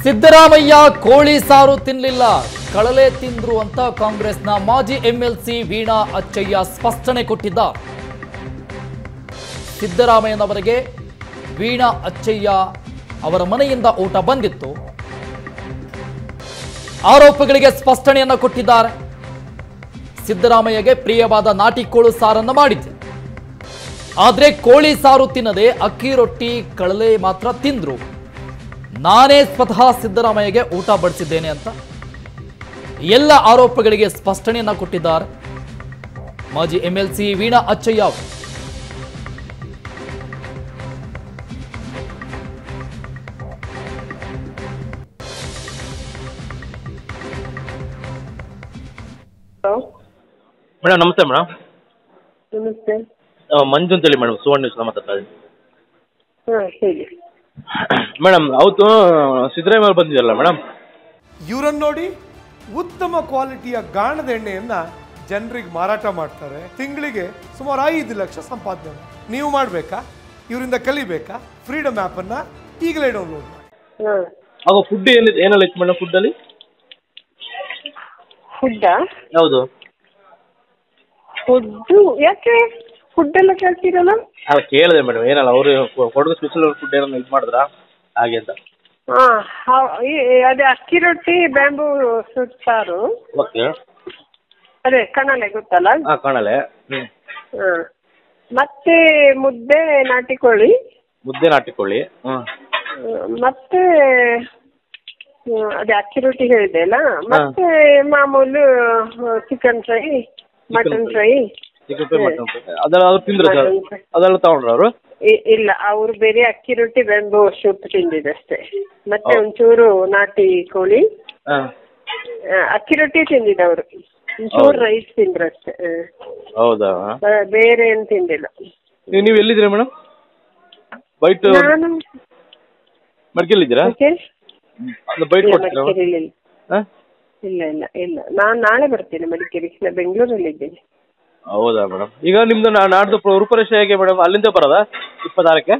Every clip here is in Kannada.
ಸಿದ್ದರಾಮಯ್ಯ ಕೋಳಿ ಸಾರು ತಿನ್ನಲಿಲ್ಲ ಕಳಲೆ ತಿಂದ್ರು ಅಂತ ಕಾಂಗ್ರೆಸ್ನ ಮಾಜಿ ಎಂಎಲ್ಸಿ ವೀಣಾ ಅಚ್ಚಯ್ಯ ಸ್ಪಷ್ಟನೆ ಕೊಟ್ಟಿದ್ದಾರೆ ಸಿದ್ದರಾಮಯ್ಯನವರಿಗೆ ವೀಣಾ ಅಚ್ಚಯ್ಯ ಅವರ ಮನೆಯಿಂದ ಊಟ ಬಂದಿತ್ತು ಆರೋಪಗಳಿಗೆ ಸ್ಪಷ್ಟನೆಯನ್ನ ಕೊಟ್ಟಿದ್ದಾರೆ ಸಿದ್ದರಾಮಯ್ಯಗೆ ಪ್ರಿಯವಾದ ನಾಟಿ ಕೋಳು ಸಾರನ್ನ ಮಾಡಿದ್ದೆ ಆದ್ರೆ ಕೋಳಿ ಸಾರು ತಿನ್ನದೆ ಅಕ್ಕಿ ರೊಟ್ಟಿ ಕಳಲೆ ಮಾತ್ರ ತಿಂದ್ರು ನಾನೇ ಸ್ವತಃ ಸಿದ್ದರಾಮಯ್ಯಗೆ ಊಟ ಬಡಿಸಿದ್ದೇನೆ ಅಂತ ಎಲ್ಲ ಆರೋಪಗಳಿಗೆ ಸ್ಪಷ್ಟನೆಯನ್ನ ಕೊಟ್ಟಿದ್ದಾರೆ ಮಾಜಿ ಎಂಎಲ್ಸಿ ವೀಣಾ ಅಚ್ಚಯ್ಯ ಅವರು ಹಲೋ ಮೇಡಮ್ ನಮಸ್ತೆ ಮೇಡಮ್ ನಮಸ್ತೆ ಆ, ಮಂಜು ಅಂತೇಳಿ ಮೇಡಮ್ ಸುವರ್ಣ ನ್ಯೂಸ್ ಮಾತಾಡ್ತಾ ಇದ್ದೀನಿ ಹಾಂ ಹೇಳಿ ಮೇಡಮ್ ಅವತ್ತು ಸಿದ್ದರಾಮಯ್ಯ ಅವ್ರು ಬಂದಿದ್ದಲ್ಲ ಮೇಡಮ್ ಇವರನ್ನು ನೋಡಿ ಉತ್ತಮ ಕ್ವಾಲಿಟಿಯ ಗಾಣದ ಎಣ್ಣೆಯನ್ನ ಜನರಿಗೆ ಮಾರಾಟ ಮಾಡ್ತಾರೆ ತಿಂಗಳಿಗೆ ಸುಮಾರು ಐದು ಲಕ್ಷ ಸಂಪಾದನೆ ಮಾಡಿ. ನೀವು ಮಾಡಬೇಕಾ ಇವರಿಂದ ಕಲಿಬೇಕಾ ಫ್ರೀಡಮ್ ಆ್ಯಪನ್ನು ಈಗಲೇ ಡೌನ್ಲೋಡ್ ಮಾಡಿ ಹಾಂ ಆಗ ಫುಡ್ ಏನಿ ಏನೆಲ್ಲ ಇತ್ತು ಮೇಡಮ್ ಫುಡ್ಡಲ್ಲಿ ಫುಡ್ಡಾ ಯಾವುದು ಫುಡ್ಡು ಯಾಕೆ ಫುಡ್ ಎಲ್ಲ ಕೇಳ್ತೀರಲ್ಲ ಅಲ್ಲ ಕೇಳಿದೆ ಮೇಡಮ್ ಏನಲ್ಲ ಅವರು ಕೊಡಗು ಸ್ಪೆಷಲ್ ಫುಡ್ ಏನೋ ಇದು ಮಾಡಿದ್ರಾ ಹಾಗೆ ಅಂತ ಹಾಂ ಅದೇ ಅಕ್ಕಿ ರೊಟ್ಟಿ ಬ್ಯಾಂಬೂ ಸೂಟ್ ಸಾರು ಓಕೆ ಅದೇ ಕಣಲೆ ಗೊತ್ತಲ್ಲ ಹಾಂ ಕಾಣಲೆ ಹ್ಞೂ ಹಾಂ ಮತ್ತೆ ಮುದ್ದೆ ನಾಟಿ ಕೋಳಿ ಮುದ್ದೆ ನಾಟಿಕೊಳ್ಳಿ ಹ್ಞೂ ಆ, ಮತ್ತೆ ಹ್ಮ್, ಅದೇ ಅಕ್ಕಿ ರೊಟ್ಟಿ ಹೇಳಿದೆ ಅಲ್ಲ ಮತ್ತೆ ಮಾಮೂಲು chicken fry mutton fry chicken fry mutton fry ಅದೆಲ್ಲ ಅವ್ರು ತಿಂದ್ರು ಸರ್ Mutton fry. ಅದೆಲ್ಲ ತಗೊಂಡ್ರು ಅವರು ಇ- ಇಲ್ಲ ಅವರು ಬೇರೆ ಅಕ್ಕಿ ರೊಟ್ಟಿ ಬೆಂಬು ಸೂಪ್ ತಿಂದಿದ್ದಷ್ಟೇ ಮತ್ತೆ ಒಂಚೂರು ನಾಟಿ ಕೋಳಿ ಹಾಂ ಆ, ಅಕ್ಕಿ ರೊಟ್ಟಿ ತಿಂದಿದ್ದವರು ಒಂಚೂರು ರೈಸ್ ತಿಂದ್ರಷ್ಟೇ ಆ. ಹೌದಾ ಬ- ಬೇರೆ ಏನು ತಿಂದಿಲ್ಲ ನೀವು ನೀವು ಎಲ್ಲಿದ್ದೀರಾ ಮೇಡಮ್ ಬೈಟ್ ನಾನು ಮಡ್ಕೆಲ್ಲಿದ್ದೀರಾ ಓಕೆ ಅದು ಬೈಟ್ ಇಲ್ಲ ಕೊಡ್ತೀರಾ ಮಡಿಕೇರಿಯಲ್ಲಿ ಇಲ್ಲ ಹಾಂ ಇಲ್ಲ ಇಲ್ಲ ಇಲ್ಲ ನಾನು ನಾಳೆ ಬರ್ತೀನಿ ಮಡಿಕೇರಿ ನಾನು ಬೆಂಗಳೂರಲ್ಲಿ ಇದ್ದೀನಿ ಹೌದಾ ಮೇಡಮ್ ಈಗ ನಿಮ್ದು ನಾ- ನಾಡ್ದು ಪ್ರ- ರೂಪರೇಷ ಹೇಗೆ ಮೇಡಮ್ ಅಲ್ಲಿಂದ ಬರೋದಾ ಇಪ್ಪತ್ತಾರಕ್ಕೆ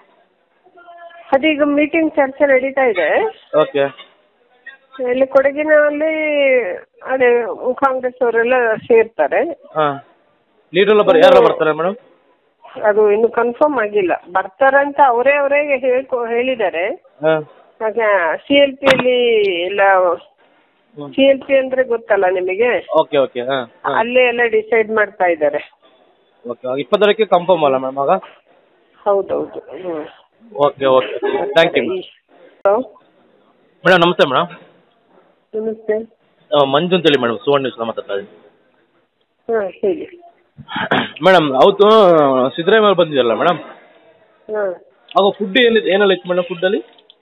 ಅದೀಗ ಮೀಟಿಂಗ್ ಚರ್ಚೆ ನಡೀತಾ ಇದೆ ಓಕೆ ಇಲ್ಲಿ ಕೊಡಗಿನಲ್ಲಿ ಅದೇ ಕಾಂಗ್ರೆಸ್ ಅವರೆಲ್ಲ ಸೇರ್ತಾರೆ ಹಾಂ ಲೀಡ್ರೆಲ್ಲ ಬರ ಯಾರೆಲ್ಲ ಬರ್ತಾರೆ ಮೇಡಮ್ ಅದು ಇನ್ನು ಕನ್ಫರ್ಮ್ ಆಗಿಲ್ಲ ಬರ್ತಾರಂತ ಅವರೇ ಅವರೇ ಹೇಳ್ಕೊ ಹೇಳಿದ್ದಾರೆ ಹಾಂ ಆಗ ಸಿ ಎಲ್ ಪಿ ಅಲ್ಲಿ ಎಲ್ಲ ಸಿ ಎಲ್ ಪಿ ಅಂದ್ರೆ ಗೊತ್ತಲ್ಲ ನಿಮಗೆ ಓಕೆ ಓಕೆ ಹಾಂ ಹಾಂ ಅಲ್ಲೇ ಎಲ್ಲ ಡಿಸೈಡ್ ಮಾಡ್ತಾ ಇದ್ದಾರೆ ಓಕೆ ಇಪ್ಪತ್ತಾರಕ್ಕೆ ಕನ್ಫರ್ಮ್ ಅಲ್ಲ ಮೇಡಮ್ ಆಗ ಹೌದೌದು hmm okay okay thank you hello madam ನಮಸ್ತೆ ಮೇಡಮ್ ನಮಸ್ತೆ ಮಂಜು ಅಂತೇಳಿ ಮೇಡಮ್ ಸುವರ್ಣ ನ್ಯೂಸ್ ಮಾತಾಡ್ತಾ ಇದ್ದೀನಿ ಹಾಂ ಹೇಳಿ ಮೇಡಮ್ ಅವತ್ತು ಸಿದ್ದರಾಮಯ್ಯ ಅವ್ರು ಬಂದಿದ್ದಲ್ಲ ಮೇಡಮ್ ಹಾಂ ಆಗ ಫುಡ್ ಏನಿ ಏನೆಲ್ಲ ಇತ್ತು ಮೇಡಮ್ ಫುಡ್ಡಲ್ಲಿ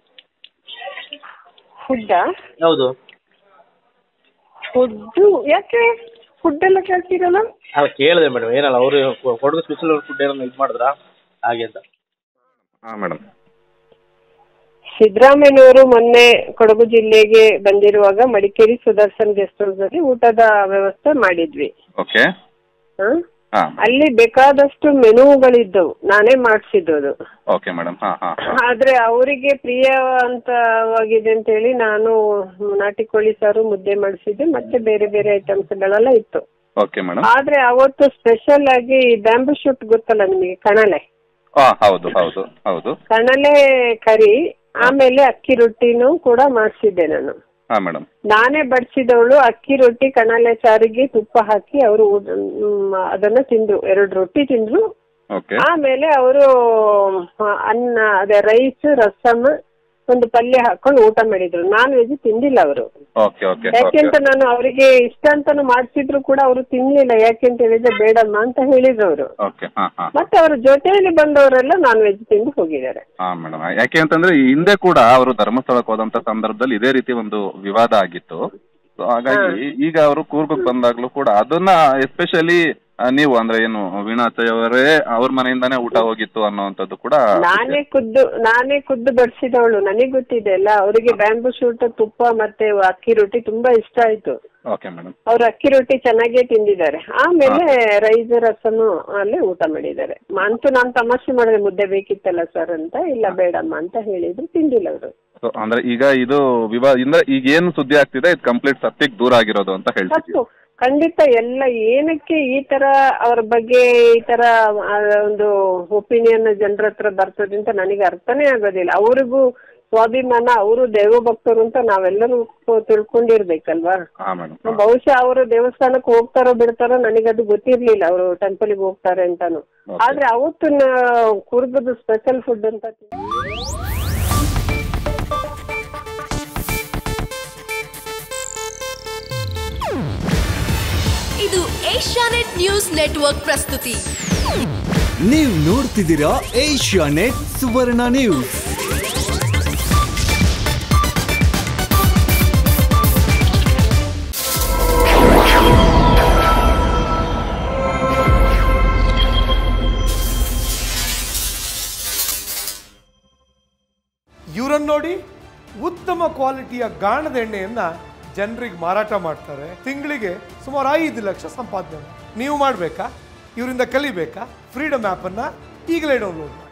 ಫುಡ್ಡಾ ಯಾವುದು ಫುಡ್ಡು ಯಾಕೆ ಫುಡ್ ಎಲ್ಲ ಕೇಳ್ತೀರಲ್ಲ ಅಲ್ಲ ಕೇಳಿದೆ ಮೇಡಮ್ ಏನಲ್ಲ ಅವರು ಕೊಡಗು ಸ್ಪೆಷಲ್ ಫುಡ್ ಏನೋ ಇದು ಮಾಡಿದ್ರಾ ಹಾಗೆ ಅಂತ ಹಾಂ ಮೇಡಮ್ ಸಿದ್ದರಾಮಯ್ಯನವರು ಮೊನ್ನೆ ಕೊಡಗು ಜಿಲ್ಲೆಗೆ ಬಂದಿರುವಾಗ ಮಡಿಕೇರಿ ಸುದರ್ಶನ್ ಗೆಸ್ಟ್ ಹೌಸ್ ಅಲ್ಲಿ ಊಟದ ವ್ಯವಸ್ಥೆ ಮಾಡಿದ್ವಿ ಓಕೆ ಹ? ಹಾಂ ಅಲ್ಲಿ ಬೇಕಾದಷ್ಟು ಮೆನುಗಳಿದ್ದವು ನಾನೇ ಮಾಡಿಸಿದ್ದು ಓಕೆ ಮೇಡಮ್ ಹಾಂ ಹಾಂ ಆದ್ರೆ ಅವರಿಗೆ ಪ್ರಿಯವಂತವಾಗಿದೆ ಅಂತ ಹೇಳಿ ನಾನು ನಾಟಿ ಕೋಳಿ ಸಾರು ಮುದ್ದೆ ಮಾಡಿಸಿದ್ದೆ ಮತ್ತೆ ಬೇರೆ ಬೇರೆ ಐಟಮ್ಸ್ ಗಳೆಲ್ಲ ಇತ್ತು ಓಕೆ ಮೇಡಮ್ ಆದ್ರೆ ಅವತ್ತು ಸ್ಪೆಷಲ್ ಆಗಿ ಬ್ಯಾಂಬೂ ಶೂಟ್ ಗೊತ್ತಲ್ಲ ನಿಮಗೆ ಕಣಲೆ ಹಾಂ ಹೌದು ಹೌದು ಹೌದು ಕಣಲೆ ಕರಿ ಆಮೇಲೆ ಅಕ್ಕಿ ರೊಟ್ಟಿನೂ ಕೂಡ ಮಾಡಿಸಿದ್ದೆ ನಾನು ಹಾಂ ಮೇಡಮ್ ನಾನೇ ಬಡಿಸಿದವಳು ಅಕ್ಕಿ ರೊಟ್ಟಿ ಕಣಲೆ ಸಾರಿಗೆ ತುಪ್ಪ ಹಾಕಿ ಅವರು ಅದನ್ನ ತಿಂದ್ರು ಎರಡು ರೊಟ್ಟಿ ತಿಂದ್ರು ಓಕೆ ಆಮೇಲೆ ಅವರು ಅನ್ನ ಅದೇ ರೈಸ್ ರಸಮ್ ಒಂದು ಪಲ್ಯ ಹಾಕೊಂಡು ಊಟ ಮಾಡಿದ್ರು ನಾನ್ ವೆಜ್ ತಿಂದಿಲ್ಲ ಅವರು ಓಕೆ ಓಕೆ ಓಕೆ ಯಾಕೆಂತ ನಾನು ಅವರಿಗೆ ಇಷ್ಟ ಅಂತಾನು ಮಾಡಿಸಿದ್ರು ಕೂಡ ಅವರು ತಿನ್ಲಿಲ್ಲ ಯಾಕೆಂತ ಹೇಳಿದ್ರೆ ಬೇಡಮ್ಮ ಅಂತ ಹೇಳಿದ್ರು ಅವರು ಓಕೆ ಹಾಂ ಹಾಂ ಮತ್ತೆ ಅವರ ಜೊತೆಯಲ್ಲಿ ಬಂದವರೆಲ್ಲ ನಾನ್ ವೆಜ್ ತಿಂದು ಹೋಗಿದ್ದಾರೆ ಹಾಂ ಮೇಡಮ್ ಯಾಕೆ ಅಂತಂದ್ರೆ ಈ ಹಿಂದೆ ಕೂಡ ಅವರು ಧರ್ಮಸ್ಥಳಕ್ಕೆ ಹೋದಂತ ಸಂದರ್ಭದಲ್ಲಿ ಇದೇ ರೀತಿ ಒಂದು ವಿವಾದ ಆಗಿತ್ತು ಸೊ ಹಾಗಾಗಿ ಈಗ ಅವರು ಕೂರ್ಗಕ್ಕೆ ಬಂದಾಗ್ಲೂ ಕೂಡ ಅದನ್ನ ಎಸ್ಪೆಷಲಿ ನೀವು ಅಂದ್ರೆ ಏನು ವೀಣಾಚಯ್ ಅವರೇ ಅವ್ರ ಮನೆಯಿಂದಾನೇ ಊಟ ಹೋಗಿತ್ತು ಅನ್ನೋವಂಥದ್ದು ಕೂಡ ನಾನೇ ಖುದ್ದು ನಾನೇ ಖುದ್ದು ಬಡಿಸಿದವಳು ನನಗೆ ಗೊತ್ತಿದೆ ಅಲ್ಲ ಅವರಿಗೆ ಬ್ಯಾಂಬೂ ಶೂಟ್ ತುಪ್ಪ ಮತ್ತೆ ಅಕ್ಕಿ ರೊಟ್ಟಿ ತುಂಬಾ ಇಷ್ಟ ಆಯ್ತು ಓಕೆ ಮೇಡಮ್ ಅವ್ರು ಅಕ್ಕಿ ರೊಟ್ಟಿ ಚೆನ್ನಾಗೇ ತಿಂದಿದ್ದಾರೆ ಆಮೇಲೆ ರೈಸ್ ರಸನು ಅಲ್ಲಿ ಊಟ ಮಾಡಿದ್ದಾರೆ ಅಂತೂ ನಾನು ತಮಾಷೆ ಮಾಡಿದೆ ಮುದ್ದೆ ಬೇಕಿತ್ತಲ್ಲ ಸರ್ ಅಂತ ಇಲ್ಲ ಬೇಡಮ್ಮ ಅಂತ ಹೇಳಿದ್ರು ತಿಂದಿಲ್ಲ ಅವರು So, ಅಂದ್ರೆ ಈಗ ಇದು ವಿವಾದ ಅಂದ್ರೆ ಈಗ ಏನು ಸುದ್ದಿ ಆಗ್ತಿದೆ ಇದು ಕಂಪ್ಲೀಟ್ ಸತ್ಯಕ್ಕೆ ದೂರ ಆಗಿರೋದು ಅಂತ ಹೇಳ್ತಿದ್ದೀವಿ ತಪ್ಪು ಖಂಡಿತ ಎಲ್ಲ ಏನಕ್ಕೆ ಈ ತರ ಅವ್ರ ಬಗ್ಗೆ ಈ ತರ ಆ, ಒಂದು ಒಪಿನಿಯನ್ ಜನರ ಹತ್ರ ಬರ್ತದೆ ಅಂತ ನನಗೆ ಅರ್ಥನೇ ಆಗೋದಿಲ್ಲ ಅವ್ರಿಗೂ ಸ್ವಾಭಿಮಾನ ಅವರು ದೇವಭಕ್ತರು ಅಂತ ನಾವೆಲ್ಲರೂ ತಿಳ್ಕೊಂಡಿರ್ಬೇಕಲ್ವಾ ಹಾ ಮೇಡಮ್ ಬಹುಶಃ ಅವರು ದೇವಸ್ಥಾನಕ್ಕೆ ಹೋಗ್ತಾರೋ ಬಿಡ್ತಾರೋ ನನಗದು ಗೊತ್ತಿರ್ಲಿಲ್ಲ ಅವರು ಟೆಂಪಲ್ಗೆ ಹೋಗ್ತಾರೆ ಅಂತಾನು Okay. ಆದ್ರೆ ಅವತ್ತು ಕುರ್ಗದ ಸ್ಪೆಷಲ್ ಫುಡ್ ಅಂತ ತಿಂದೆ. ಇದು ಏಷ್ಯಾನೆಟ್ ನ್ಯೂಸ್ ನೆಟ್ವರ್ಕ್ ಪ್ರಸ್ತುತಿ ನೀವು ನೋಡ್ತಿದ್ದೀರಾ ಏಷ್ಯಾ ನೆಟ್ ಸುವರ್ಣ ನ್ಯೂಸ್ ಇವರನ್ನು ನೋಡಿ ಉತ್ತಮ ಕ್ವಾಲಿಟಿಯ ಗಾಣದ ಎಣ್ಣೆಯನ್ನ ಜನರಿಗೆ ಮಾರಾಟ ಮಾಡ್ತಾರೆ ತಿಂಗಳಿಗೆ ಸುಮಾರು ಐದು ಲಕ್ಷ ಸಂಪಾದನೆ ಮಾಡಿ. ನೀವು ಮಾಡಬೇಕಾ ಇವರಿಂದ ಕಲಿಬೇಕಾ ಫ್ರೀಡಮ್ ಆ್ಯಪನ್ನು ಈಗಲೇ ಡೌನ್ಲೋಡ್ ಮಾಡಿ